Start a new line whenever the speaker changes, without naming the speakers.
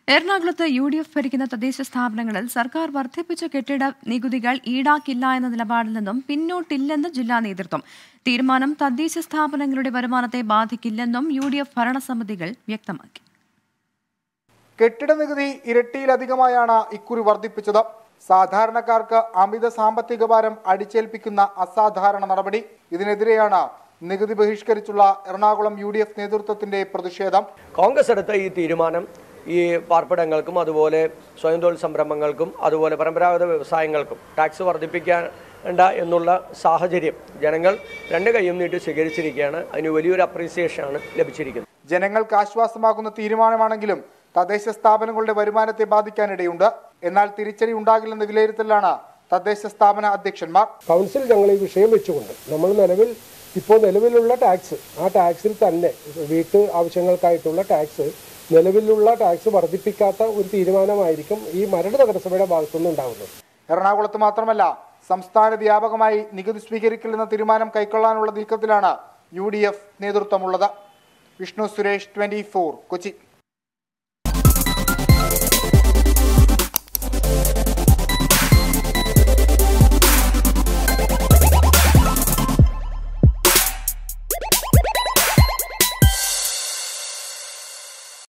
എറണാകുളത്ത് U D F ഭരിക്കുന്ന തദ്ദേശ സ്ഥാപനങ്ങളിൽ സർക്കാർ വർദ്ധിപ്പിച്ച കെട്ടിട നികുതികൾ ഈടാക്കില്ല എന്ന നിലപാടിൽ നിന്നും പിന്നോട്ടില്ലെന്ന് ജില്ലാ നേതൃത്വം തീരുമാനം തദ്ദേശ സ്ഥാപനങ്ങളുടെ വരുമാനത്തെ ബാധിക്കില്ലെന്നും യു ഡി എഫ് ഭരണസമിതികൾ വ്യക്തമാക്കി
കെട്ടിട നികുതി ഇരട്ടിയിലധികമായാണ് ഇക്കുറി വർദ്ധിപ്പിച്ചത് സാധാരണക്കാർക്ക് അമിത സാമ്പത്തിക ഭാരം അടിച്ചേൽപ്പിക്കുന്ന അസാധാരണ നടപടി ഇതിനെതിരെയാണ് നികുതി ബഹിഷ്കരിച്ചുള്ള എറണാകുളം യു നേതൃത്വത്തിന്റെ പ്രതിഷേധം
കോൺഗ്രസ് എടുത്ത ഈ തീരുമാനം ഈ പാർപ്പിടങ്ങൾക്കും അതുപോലെ സ്വയം തൊഴിൽ സംരംഭങ്ങൾക്കും അതുപോലെ പരമ്പരാഗത വ്യവസായങ്ങൾക്കും ടാക്സ് വർദ്ധിപ്പിക്കേണ്ട എന്നുള്ള സാഹചര്യം ജനങ്ങൾ രണ്ട് കൈയും നീട്ടി സ്വീകരിച്ചിരിക്കുകയാണ് അതിന് വലിയൊരു അപ്രീസിയേഷനാണ് ലഭിച്ചിരിക്കുന്നത്
ജനങ്ങൾക്ക് ആശ്വാസമാകുന്ന തീരുമാനമാണെങ്കിലും തദ്ദേശ സ്ഥാപനങ്ങളുടെ വരുമാനത്തെ ബാധിക്കാനിടയുണ്ട് എന്നാൽ തിരിച്ചടി ഉണ്ടാകില്ലെന്ന വിലയിരുത്തലാണ് തദ്ദേശ സ്ഥാപന അധ്യക്ഷന്മാർ
കൗൺസിൽ ഞങ്ങൾ ഈ വിഷയം വെച്ചുകൊണ്ട് നമ്മൾ നിലവിൽ ഇപ്പോൾ നിലവിലുള്ള ടാക്സ് ആ ടാക്സിൽ തന്നെ വീട്ട് ആവശ്യങ്ങൾക്കായിട്ടുള്ള ടാക്സ് നിലവിലുള്ള ടാക്സ് വർദ്ധിപ്പിക്കാത്ത ഒരു തീരുമാനമായിരിക്കും ഈ മരട് നഗരസഭയുടെ ഭാഗത്തുനിന്ന് ഉണ്ടാകുന്നത്
എറണാകുളത്ത് മാത്രമല്ല സംസ്ഥാന വ്യാപകമായി നികുതി സ്വീകരിക്കില്ലെന്ന തീരുമാനം കൈക്കൊള്ളാനുള്ള നീക്കത്തിലാണ് യു ഡി എഫ് നേതൃത്വമുള്ളത് വിഷ്ണു സുരേഷ് ട്വന്റി കൊച്ചി